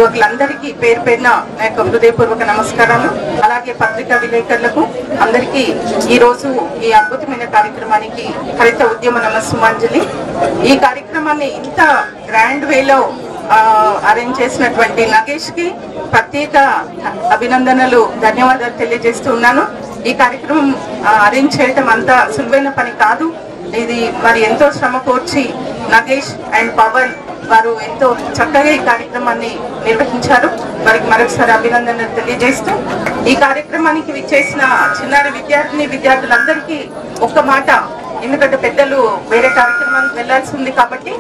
నిర్వాహకులందరికీ పేరు పేరున నా యొక్క హృదయపూర్వక నమస్కారాలు అలాగే పత్రికా విలేకరులకు అందరికీ ఈ రోజు ఈ అద్భుతమైన కార్యక్రమానికి హరిత ఉద్యమ నమస్సుమాంజలి ఈ కార్యక్రమాన్ని ఇంత గ్రాండ్ వేలో అరేంజ్ చేసినటువంటి నగేష్ కి ప్రత్యేక అభినందనలు ధన్యవాదాలు తెలియజేస్తూ ఉన్నాను ఈ కార్యక్రమం అరేంజ్ చేయటం అంత సులువైన పని కాదు ఇది మరి ఎంతో శ్రమ కోర్చి నగేష్ అండ్ పవన్ వారు ఎంతో చక్కగా ఈ కార్యక్రమాన్ని నిర్వహించారు వారికి మరొకసారి అభినందనలు తెలియజేస్తూ ఈ కార్యక్రమానికి విచ్చేసిన చిన్నారి విద్యార్థిని విద్యార్థులందరికీ ఒక్క మాట ఎందుకంటే పెద్దలు వేరే కార్యక్రమానికి వెళ్లాల్సి ఉంది కాబట్టి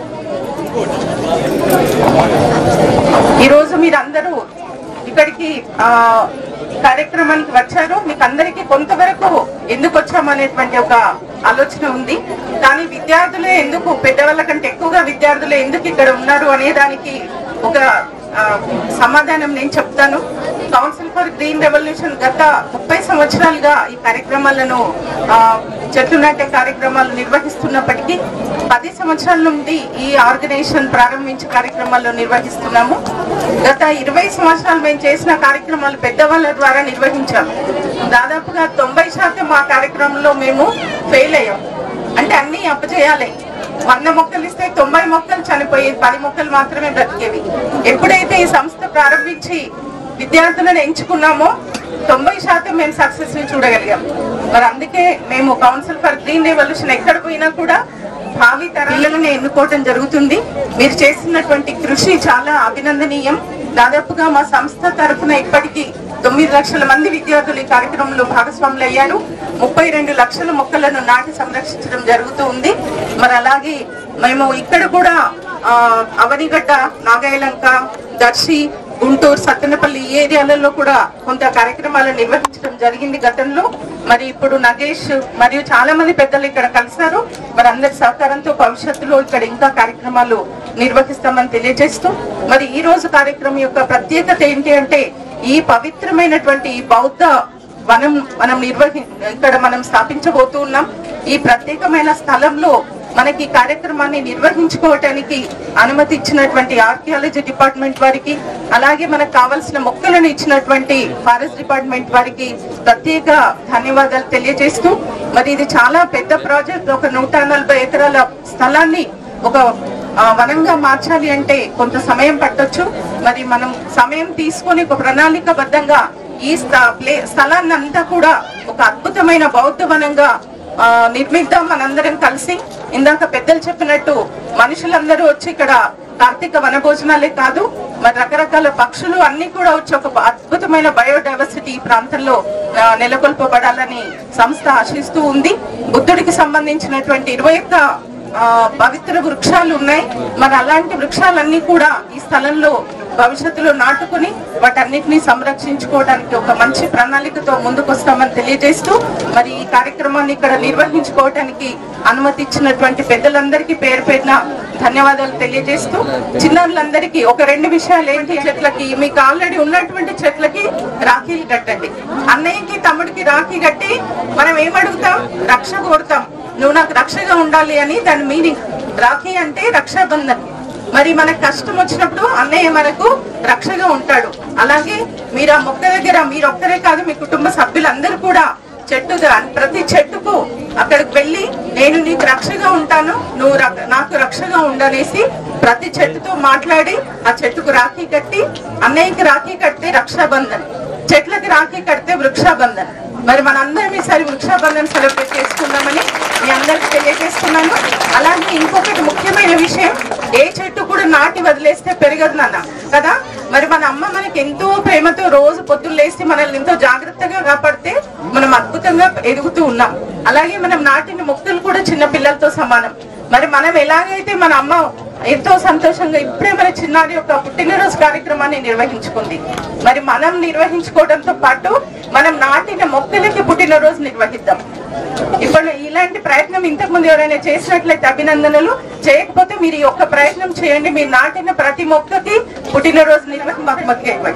ఈరోజు మీరందరూ ఇక్కడికి ఆ కార్యక్రమానికి వచ్చారు మీకు అందరికీ కొంతవరకు ఎందుకు వచ్చామనేటువంటి ఒక ఆలోచన ఉంది కానీ విద్యార్థులే ఎందుకు పెద్దవాళ్ళ కంటే ఎక్కువగా విద్యార్థులే ఎందుకు ఇక్కడ ఉన్నారు అనే దానికి ఒక ఆ, సమాధానం నేను చెప్తాను కౌన్సిల్ ఫర్ గ్రీన్ రెవల్యూషన్ గత ముప్పై సంవత్సరాలుగా ఈ కార్యక్రమాలను ఆ, చెట్లు నాటే కార్యక్రమాలు నిర్వహిస్తున్నప్పటికీ పది సంవత్సరాల నుండి ఈ ఆర్గనైజేషన్ ప్రారంభించే కార్యక్రమాలు నిర్వహిస్తున్నాము గత ఇరవై సంవత్సరాలు మేము చేసిన కార్యక్రమాలు పెద్దవాళ్ళ ద్వారా నిర్వహించాము దాదాపుగా తొంభై శాతం ఆ కార్యక్రమంలో మేము ఫెయిల్ అయ్యాం అంటే అన్ని అప్పచేయాలి వంద మొక్కలు ఇస్తే తొంభై మొక్కలు చనిపోయేది పది మొక్కలు మాత్రమే బ్రతికేవి ఎప్పుడైతే ఈ సంస్థ ప్రారంభించి విద్యార్థులను ఎంచుకున్నామో తొంభై శాతం మేము సక్సెస్ ని చూడగలిగాం మరి అందుకే మేము కౌన్సిల్ ఫర్ గ్రీన్ రెవల్యూషన్ ఎక్కడ పోయినా కూడా భావి తరాలను ఎన్నుకోవడం జరుగుతుంది మీరు చేస్తున్నటువంటి కృషి చాలా అభినందనీయం దాదాపుగా మా సంస్థ తరఫున ఇప్పటికీ తొమ్మిది లక్షల మంది విద్యార్థులు ఈ కార్యక్రమంలో భాగస్వాములు అయ్యారు ముప్పై రెండు లక్షల మొక్కలను నాటి సంరక్షించడం జరుగుతూ ఉంది మరి అలాగే మేము ఇక్కడ కూడా ఆ, అవనిగడ్డ నాగాయలంక దర్శి గుంటూరు సత్తెనపల్లి ఈ ఏరియాలలో కూడా కొంత కార్యక్రమాలు నిర్వహించడం జరిగింది గతంలో మరి ఇప్పుడు నగేష్ మరియు చాలా మంది పెద్దలు ఇక్కడ కలిశారు మరి అందరి సహకారంతో భవిష్యత్తులో ఇక్కడ ఇంకా కార్యక్రమాలు నిర్వహిస్తామని తెలియజేస్తూ మరి ఈ రోజు కార్యక్రమం యొక్క ప్రత్యేకత ఏంటి అంటే ఈ పవిత్రమైనటువంటి ఈ బౌద్ధ వనం మనం నిర్వహి ఇక్కడ మనం స్థాపించబోతూ ఉన్నాం ఈ ప్రత్యేకమైన స్థలంలో మనకి ఈ కార్యక్రమాన్ని నిర్వహించుకోవటానికి అనుమతి ఇచ్చినటువంటి ఆర్కియాలజీ డిపార్ట్మెంట్ వారికి అలాగే మనకు కావాల్సిన మొక్కలను ఇచ్చినటువంటి ఫారెస్ట్ డిపార్ట్మెంట్ వారికి ప్రత్యేక ధన్యవాదాలు తెలియజేస్తూ మరి ఇది చాలా పెద్ద ప్రాజెక్ట్ ఒక నూట నలభై ఎకరాల స్థలాన్ని ఒక ఆ, వనంగా మార్చాలి అంటే కొంత సమయం పట్టొచ్చు మరి మనం సమయం తీసుకొని ఒక ప్రణాళికబద్ధంగా ఈ స్థ- ప్లే- స్థలాన్ని అంతా కూడా ఒక అద్భుతమైన బౌద్ధ వనంగా ఆ, నిర్మిద్దాం మనందరం కలిసి ఇందాక పెద్దలు చెప్పినట్టు మనుషులందరూ వచ్చి ఇక్కడ కార్తీక వనభోజనాలే కాదు మరి రకరకాల పక్షులు అన్ని కూడా వచ్చి ఒక అద్భుతమైన బయోడైవర్సిటీ ఈ ప్రాంతంలో ఆ, నెలకొల్పబడాలని సంస్థ ఆశిస్తూ ఉంది బుద్ధుడికి సంబంధించినటువంటి ఇరవై ఒక్క ఆ, పవిత్ర వృక్షాలు ఉన్నాయి మరి అలాంటి వృక్షాలన్నీ కూడా ఈ స్థలంలో భవిష్యత్తులో నాటుకుని వాటన్నిటిని సంరక్షించుకోవడానికి ఒక మంచి ప్రణాళికతో ముందుకొస్తామని తెలియజేస్తూ మరి ఈ కార్యక్రమాన్ని ఇక్కడ నిర్వహించుకోవడానికి అనుమతి ఇచ్చినటువంటి పెద్దలందరికీ పేరు పేరున ధన్యవాదాలు తెలియజేస్తూ చిన్నారులందరికీ ఒక రెండు విషయాలు ఏంటి చెట్లకి మీకు ఆల్రెడీ ఉన్నటువంటి చెట్లకి రాఖీలు కట్టండి అన్నయ్యకి తమ్ముడికి రాఖీ కట్టి మనం ఏమడుగుతాం రక్ష కోరుతాం నువ్వు నాకు రక్షగా ఉండాలి అని దాని మీనింగ్ రాఖీ అంటే రక్షాబంధన్ మరి మనకు కష్టం వచ్చినప్పుడు అన్నయ్య మనకు రక్షగా ఉంటాడు అలాగే మీరు ఆ మొక్క దగ్గర మీరు ఒక్కరే కాదు మీ కుటుంబ సభ్యులందరూ కూడా చెట్టు ద- ప్రతి చెట్టుకు అక్కడికి వెళ్ళి నేను నీకు రక్షగా ఉంటాను నువ్వు రక్- నాకు రక్షగా ఉండనేసి ప్రతి చెట్టుతో మాట్లాడి ఆ చెట్టుకు రాఖీ కట్టి అన్నయ్యకి రాఖీ కడితే రక్షాబంధన్ చెట్లకి రాఖీ కడితే వృక్షాబంధన్ మరి మనందరం ఈసారి వృక్షాబంధన్ సెలబ్రేట్ చేసుకుందామని మీ అందరికి తెలియజేస్తున్నాను అలాగే ఇంకొకటి ముఖ్యమైన విషయం ఏ చెట్టు కూడా నాటి వదిలేస్తే పెరగదు నాన్న కదా మరి మన అమ్మ మనకి ఎంతో ప్రేమతో రోజు పొద్దున్న లేసి మనల్ని ఎంతో జాగ్రత్తగా కాపాడితే మనం అద్భుతంగా ఎదుగుతూ ఉన్నాం అలాగే మనం నాటిన మొక్కలు కూడా చిన్న పిల్లలతో సమానం మరి మనం ఎలాగైతే మన అమ్మ ఎంతో సంతోషంగా ఇప్పుడే మన చిన్నారి యొక్క పుట్టినరోజు కార్యక్రమాన్ని నిర్వహించుకుంది మరి మనం నిర్వహించుకోవడంతో పాటు మనం నాటిన మొక్కలకి పుట్టినరోజు నిర్వహిద్దాం ఇప్పుడు ఇలాంటి ప్రయత్నం ఇంతకు ముందు ఎవరైనా చేసినట్లయితే అభినందనలు చేయకపోతే మీరు ఈ ఒక్క ప్రయత్నం చేయండి మీరు నాటిన ప్రతి మొక్కకి పుట్టినరోజు నిర్వహణ మాకు మొక్క ఇవ్వండి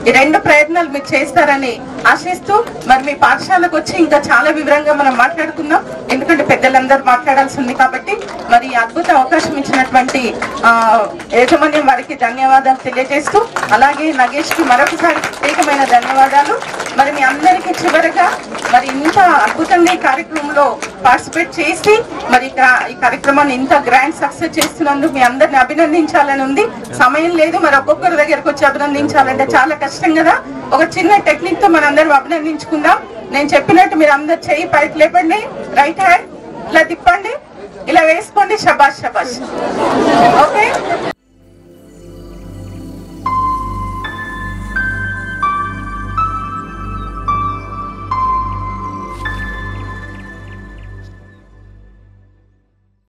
ఈ రెండు ప్రయత్నాలు మీరు చేస్తారని ఆశిస్తూ మరి మీ పాఠశాలకు వచ్చి ఇంకా చాలా వివరంగా మనం మాట్లాడుకుందాం ఎందుకంటే పెద్దలందరూ మాట్లాడాల్సి ఉంది కాబట్టి మరి ఈ అద్భుత అవకాశం ఇచ్చినటువంటి ఆ, యాజమాన్యం వారికి ధన్యవాదాలు తెలియజేస్తూ అలాగే నగేష్ కి మరొకసారి ప్రత్యేకమైన ధన్యవాదాలు మరి మీ అందరికీ చివరగా మరి ఇంత అద్భుతంగా ఈ కార్యక్రమంలో పార్టిసిపేట్ చేసి మరి ఇక ఈ కార్యక్రమాన్ని ఇంత గ్రాండ్ సక్సెస్ చేస్తున్నందుకు మీ అందరిని అభినందించాలని ఉంది సమయం లేదు మరి ఒక్కొక్కరి దగ్గరకు వచ్చి అభినందించాలంటే చాలా కష్టం కదా ఒక చిన్న టెక్నిక్ తో మనందరం అభినందించుకుందాం నేను చెప్పినట్టు మీరు అందరు చెయ్యి పైకి లేపండి రైట్ హ్యాండ్ ఇలా తిప్పండి ఇలా వేసుకోండి షబాష్ షబాష్ ఓకే